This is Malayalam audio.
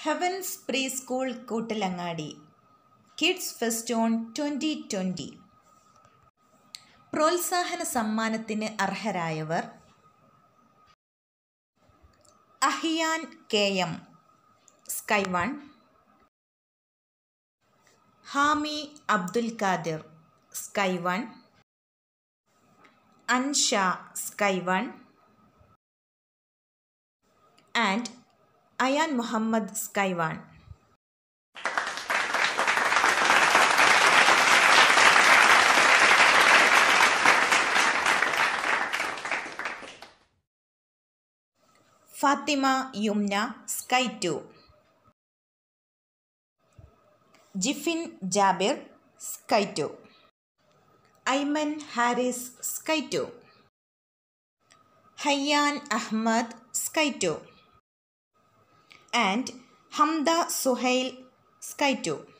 heavens pre school Koottalangadi kids fest on twenty twenty പ്രോത്സാഹന സമ്മാനത്തിന് അർഹരായവർ Ahiyan K M sky one Hami Abdul Khadir sky one Ansha sky one and Ayan Muhammad sky one Fathima Yumna sky two Jifin Jabir sky two Aiman Haris sky two Hayyan Ahmad sky two and Hamda Suhail sky to